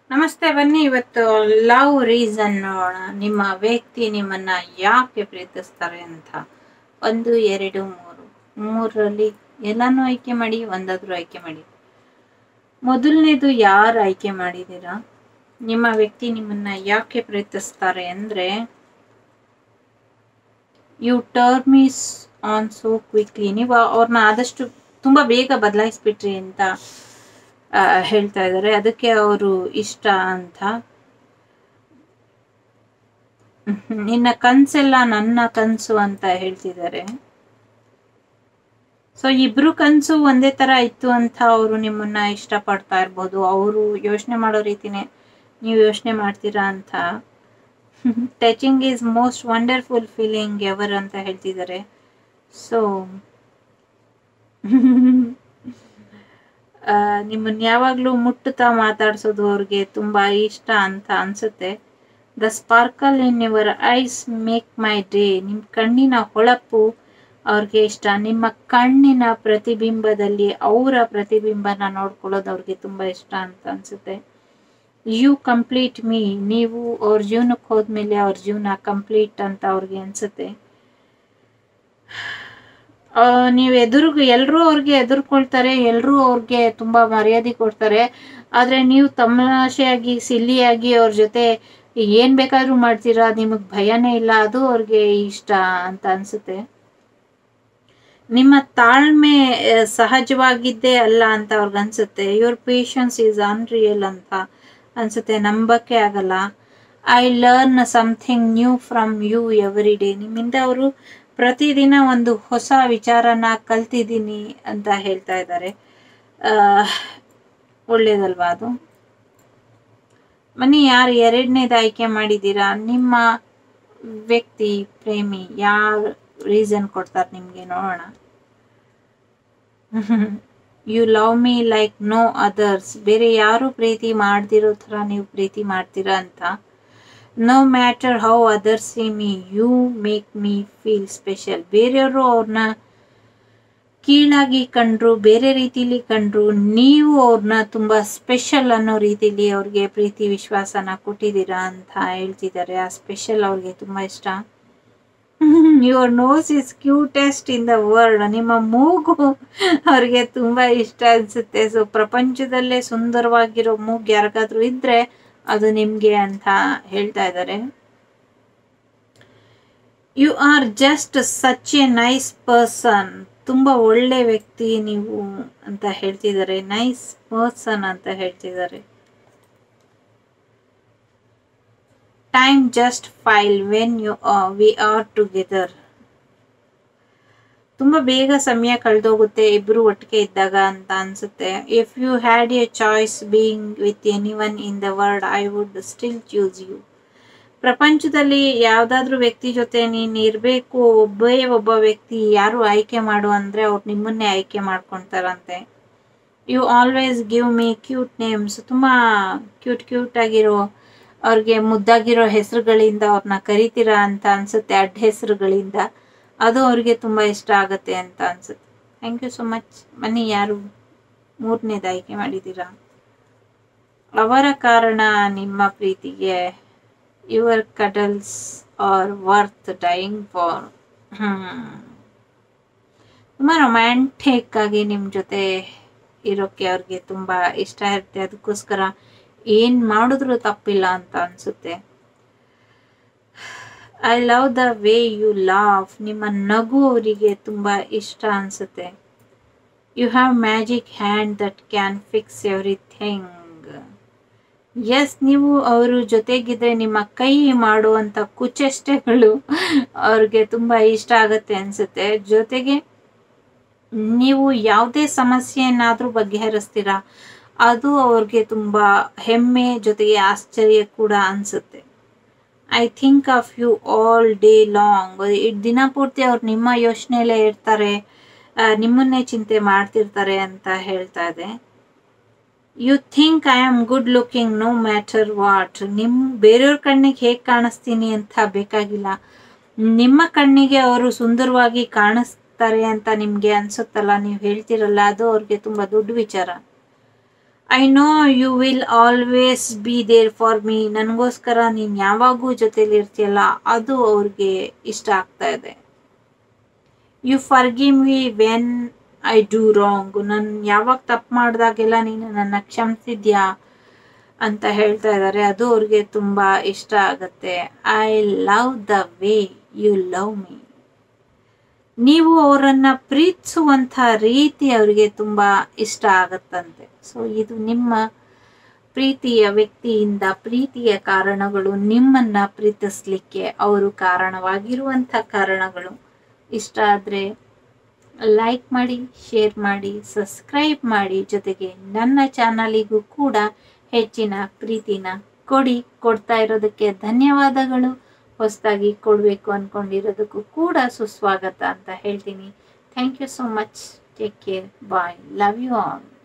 ನಮಸ್ತೆ ಬನ್ನಿ ಇವತ್ತು ಲವ್ ರೀಸನ್ ನೋಡೋಣ ನಿಮ್ಮ ವ್ಯಕ್ತಿ ನಿಮ್ಮನ್ನ ಯಾಕೆ ಪ್ರೀತಿಸ್ತಾರೆ ಅಂತ ಒಂದು ಎರಡು ಮೂರು ಮೂರರಲ್ಲಿ ಎಲ್ಲಾನು ಆಯ್ಕೆ ಮಾಡಿ ಒಂದಾದ್ರೂ ಆಯ್ಕೆ ಮಾಡಿ ಮೊದಲನೇದು ಯಾರು ಆಯ್ಕೆ ಮಾಡಿದ್ದೀರಾ ನಿಮ್ಮ ವ್ಯಕ್ತಿ ನಿಮ್ಮನ್ನ ಯಾಕೆ ಪ್ರೀತಿಸ್ತಾರೆ ಅಂದ್ರೆ you turn me on so quickly ನೀವು ಅವ್ರನ್ನ ಆದಷ್ಟು ತುಂಬಾ ಬೇಗ ಬದಲಾಯಿಸ್ಬಿಟ್ರಿ ಅಂತ ಆ, ಹೇಳ್ತಾ ಇದ್ದಾರೆ ಅದಕ್ಕೆ ಅವರು ಇಷ್ಟ ಅಂತ ಹ್ಮ್, ನಿನ್ನ ಕನ್ಸೆಲ್ಲ ನನ್ನ ಕನ್ಸು ಅಂತ ಹೇಳ್ತಿದ್ದಾರೆ ಸೊ ಇಬ್ರು ಕನ್ಸು ಒಂದೇ ತರ ಇತ್ತು ಅಂತ ಅವರು ನಿಮ್ಮನ್ನ ಇಷ್ಟಪಡ್ತಾ ಇರ್ಬೋದು ಅವರು ಯೋಚನೆ ಮಾಡೋ ರೀತಿನೇ ನೀವು ಯೋಚನೆ ಮಾಡ್ತೀರಾ ಅಂತ touching is most wonderful feeling ever ಅಂತ ಹೇಳ್ತಿದ್ದಾರೆ ಸೊ ನಿಮ್ಮನ್ನ ಯಾವಾಗಲೂ ಮುಟ್ಟುತ್ತಾ ಮಾತಾಡ್ಸೋದು ಅವ್ರಿಗೆ ತುಂಬಾ ಇಷ್ಟ ಅಂತ ಅನ್ಸುತ್ತೆ the sparkle in your eyes make my day ನಿಮ್ಮ ಕಣ್ಣಿನ ಹೊಳಪು ಅವ್ರಿಗೆ ಇಷ್ಟ ನಿಮ್ಮ ಕಣ್ಣಿನ ಪ್ರತಿಬಿಂಬದಲ್ಲಿ ಅವರ ಪ್ರತಿಬಿಂಬನ ನೋಡ್ಕೊಳ್ಳೋದು ಅವ್ರಿಗೆ ತುಂಬಾ ಇಷ್ಟ ಅಂತ ಅನ್ಸುತ್ತೆ ಯು ಕಂಪ್ಲೀಟ್ ಮೀ ನೀವು ಅವ್ರ ಜೀವನಕ್ಕೆ ಹೋದ್ಮೇಲೆ ಅವ್ರ ಜೀವನ ಕಂಪ್ಲೀಟ್ ಅಂತ ಅವ್ರಿಗೆ ಅನ್ಸುತ್ತೆ ಆ, ನೀವು ಎದುರು ಎಲ್ಲರೂ ಅವ್ರಿಗೆ ಎದುರ್ಕೊಳ್ತಾರೆ ಎಲ್ಲರೂ ಅವ್ರಿಗೆ ತುಂಬಾ ಮರ್ಯಾದೆ ಕೊಡ್ತಾರೆ ಆದ್ರೆ ನೀವು ತಮಾಷೆಯಾಗಿ ಸಿಲ್ಲಿಯಾಗಿ ಅವ್ರ ಜೊತೆ ಏನ್ ಬೇಕಾದ್ರೂ ಮಾಡ್ತೀರಾ ನಿಮಗ್ ಭಯನೇ ಇಲ್ಲ ಅದು ಅವ್ರಿಗೆ ಇಷ್ಟ ಅಂತ ಅನ್ಸುತ್ತೆ ನಿಮ್ಮ ತಾಳ್ಮೆ ಆ, ಸಹಜವಾಗಿದ್ದೇ ಅಲ್ಲ ಅಂತ ಅವ್ರಿಗೆ ಅನ್ಸುತ್ತೆ ಯುವರ್ ಪೇಷನ್ಸ್ ಈಸ್ ಅನ್ರಿಯಲ್ ಅಂತ ಅನ್ಸುತ್ತೆ ನಂಬಕ್ಕೆ ಆಗಲ್ಲ I learn something new from you every day ನಿಮ್ಮಿಂದ ಅವರು ಪ್ರತಿದಿನ ಒಂದು ಹೊಸ ವಿಚಾರನ ಕಲ್ತಿದ್ದೀನಿ ಅಂತ ಹೇಳ್ತಾ ಇದ್ದಾರೆ ಆ, ಒಳ್ಳೇದಲ್ವಾ ಅದು ಬನ್ನಿ ಯಾರು ಎರಡನೇದು ಆಯ್ಕೆ ಮಾಡಿದ್ದೀರಾ ನಿಮ್ಮ ವ್ಯಕ್ತಿ ಪ್ರೇಮಿ ಯಾರು ರೀಸನ್ ಕೊಡ್ತಾರೆ ನಿಮ್ಗೆ ನೋಡೋಣ you love me like no others ಬೇರೆ ಯಾರು ಪ್ರೀತಿ ಮಾಡ್ದಿರೋ ಥರ ನೀವು ಪ್ರೀತಿ ಮಾಡ್ತೀರಾ ಅಂತ no matter how others see me you make me feel special ಬೇರೆಯವರು ಅವ್ರನ್ನ ಕೀಳಾಗಿ ಕಂಡ್ರು ಬೇರೆ ರೀತಿಲಿ ಕಂಡ್ರು ನೀವು ಅವ್ರನ್ನ ತುಂಬಾ ಸ್ಪೆಷಲ್ ಅನ್ನೋ ರೀತಿಲಿ ಅವ್ರಿಗೆ ಪ್ರೀತಿ ವಿಶ್ವಾಸನ ಕೊಟ್ಟಿದ್ದೀರಾ ಅಂತ ಹೇಳ್ತಿದ್ದಾರೆ ಆ ಸ್ಪೆಷಲ್ ಅವ್ರಿಗೆ ತುಂಬಾ ಇಷ್ಟ your nose is cutest in the world ನಿಮ್ಮ ಮೂಗು ಅವ್ರಿಗೆ ತುಂಬಾ ಇಷ್ಟ ಅನ್ಸುತ್ತೆ ಸೊ ಪ್ರಪಂಚದಲ್ಲೇ ಸುಂದರವಾಗಿರೋ ಮೂಗು ಯಾರಿಗಾದ್ರೂ ಇದ್ರೆ ಅದು ನಿಮ್ಗೆ ಅಂತ ಹೇಳ್ತಾ ಇದ್ದಾರೆ you are just such a nice person ತುಂಬಾ ಒಳ್ಳೆ ವ್ಯಕ್ತಿ ನೀವು ಅಂತ ಹೇಳ್ತಿದ್ದಾರೆ ನೈಸ್ ಪರ್ಸನ್ ಅಂತ ಹೇಳ್ತಿದ್ದಾರೆ time just fly when you we are together ತುಂಬಾ ಬೇಗ ಸಮಯ ಕಳೆದೋಗುತ್ತೆ ಇಬ್ರು ಒಟ್ಟಿಗೆ ಇದ್ದಾಗ ಅಂತ ಅನ್ಸುತ್ತೆ if you had a choice being with any one in the world I would still choose you ಪ್ರಪಂಚದಲ್ಲಿ ಯಾವ್ದಾದ್ರು ವ್ಯಕ್ತಿ ಜೊತೆ ನೀನ್ ಇರ್ಬೇಕು ಒಬ್ಬೇ ಒಬ್ಬ ವ್ಯಕ್ತಿ ಯಾರು ಆಯ್ಕೆ ಮಾಡು ಅಂದ್ರೆ ಅವ್ರು ನಿಮ್ಮನ್ನೇ ಆಯ್ಕೆ ಮಾಡ್ಕೊಂತಾರಂತೆ you always give me cute names ತುಂಬಾ ಕ್ಯೂಟ್ ಕ್ಯೂಟ್ ಆಗಿರೋ ಅವ್ರಿಗೆ ಮುದ್ದಾಗಿರೋ ಹೆಸರುಗಳಿಂದ ಅವ್ರನ್ನ ಕರಿತೀರಾ ಅಂತ ಅನ್ಸುತ್ತೆ ಅಡ್ಡ ಹೆಸರುಗಳಿಂದ ಅದು ಅವ್ರಿಗೆ ತುಂಬಾ ಇಷ್ಟ ಆಗತ್ತೆ ಅಂತ ಅನ್ಸುತ್ತೆ ಥ್ಯಾಂಕ್ ಯು ಸೊ ಮಚ್ ಬನ್ನಿ ಯಾರು ಮೂರನೇದು ಆಯ್ಕೆ ಮಾಡಿದ್ದೀರಾ ಅವರ ಕಾರಣ ನಿಮ್ಮ ಪ್ರೀತಿಗೆ your cuddles are worth dying for ತುಂಬ ರೊಮ್ಯಾಂಟಿಕ್ ಆಗಿ ನಿಮ್ಮ ಜೊತೆ ಇರೋಕ್ಕೆ ಅವ್ರಿಗೆ ತುಂಬ ಇಷ್ಟ ಇರುತ್ತೆ ಅದಕ್ಕೋಸ್ಕರ ಏನು ಮಾಡಿದ್ರು ತಪ್ಪಿಲ್ಲ ಅಂತ ಅನಿಸುತ್ತೆ I love the way you laugh ನಿಮ್ಮ ನಗು ಅವರಿಗೆ ತುಂಬ ಇಷ್ಟ ಅನಿಸುತ್ತೆ you have magic hand that can fix everything ಎಸ್ ನೀವು ಅವರು ಜೊತೆಗಿದ್ರೆ ನಿಮ್ಮ ಕೈ ಮಾಡುವಂತ ಕುಚೆಷ್ಟೆಗಳು ಅವ್ರಿಗೆ ತುಂಬಾ ಇಷ್ಟ ಆಗತ್ತೆ ಅನ್ಸುತ್ತೆ ಜೊತೆಗೆ ನೀವು ಯಾವುದೇ ಸಮಸ್ಯೆಯನ್ನಾದ್ರೂ ಬಗೆಹರಿಸ್ತೀರಾ ಅದು ಅವ್ರಿಗೆ ತುಂಬಾ ಹೆಮ್ಮೆ ಜೊತೆಗೆ ಆಶ್ಚರ್ಯ ಕೂಡ ಅನ್ಸುತ್ತೆ I think of you all day long ದಿನ ಪೂರ್ತಿ ಅವ್ರು ನಿಮ್ಮ ಯೋಚನೆಯಲ್ಲೇ ಇರ್ತಾರೆ ಆ, ನಿಮ್ಮನ್ನೇ ಚಿಂತೆ ಮಾಡ್ತಿರ್ತಾರೆ ಅಂತ ಹೇಳ್ತಾ ಇದೆ you think I am good looking no matter what ನಿಮ್ ಬೇರೆಯವ್ರ ಕಣ್ಣಿಗೆ ಹೇಗೆ ಕಾಣಿಸ್ತೀನಿ ಅಂತ ಬೇಕಾಗಿಲ್ಲ ನಿಮ್ಮ ಕಣ್ಣಿಗೆ ಅವರು ಸುಂದರವಾಗಿ ಕಾಣಿಸ್ತಾರೆ ಅಂತ ನಿಮ್ಗೆ ಅನ್ಸುತ್ತಲ್ಲ ನೀವು ಹೇಳ್ತಿರಲ್ಲ ಅದು ಅವ್ರಿಗೆ ತುಂಬಾ ದೊಡ್ಡ ವಿಚಾರ I know you will always be there for me ನನಗೋಸ್ಕರ ನೀನು ಯಾವಾಗೂ ಜೊತೆಲಿ ಇರ್ತೀಯಲ್ಲ ಅದು ಅವ್ರಿಗೆ ಇಷ್ಟ ಆಗ್ತಾ ಇದೆ you forgive me when I do wrong ನಾನು ಯಾವಾಗ ತಪ್ಪು ಮಾಡಿದಾಗೆಲ್ಲ ನೀನು ನನ್ನ ಕ್ಷಮಿಸಿದ್ಯಾ ಅಂತ ಹೇಳ್ತಾ ಇದ್ದಾರೆ ಅದು ಅವ್ರಿಗೆ ತುಂಬ ಇಷ್ಟ ಆಗುತ್ತೆ I love the way you love me ನೀವು ಅವರನ್ನ ಪ್ರೀತಿಸುವಂಥ ರೀತಿ ಅವರಿಗೆ ತುಂಬ ಇಷ್ಟ ಆಗತ್ತಂತೆ ಸೊ ಇದು ನಿಮ್ಮ ಪ್ರೀತಿಯ ವ್ಯಕ್ತಿಯಿಂದ ಪ್ರೀತಿಯ ಕಾರಣಗಳು ನಿಮ್ಮನ್ನ ಪ್ರೀತಿಸ್ಲಿಕ್ಕೆ ಅವರು ಕಾರಣವಾಗಿರುವಂಥ ಕಾರಣಗಳು ಇಷ್ಟ ಆದರೆ ಲೈಕ್ ಮಾಡಿ ಶೇರ್ ಮಾಡಿ ಸಬ್ಸ್ಕ್ರೈಬ್ ಮಾಡಿ ಜೊತೆಗೆ ನನ್ನ ಚಾನಲಿಗೂ ಕೂಡ ಹೆಚ್ಚಿನ ಪ್ರೀತಿನ ಕೊಡಿ ಕೊಡ್ತಾ ಇರೋದಕ್ಕೆ ಧನ್ಯವಾದಗಳು ಹೊಸದಾಗಿ ಕೊಡಬೇಕು ಅಂದ್ಕೊಂಡಿರೋದಕ್ಕೂ ಕೂಡ ಸುಸ್ವಾಗತ ಅಂತ ಹೇಳ್ತೀನಿ thank you so much take care bye love you all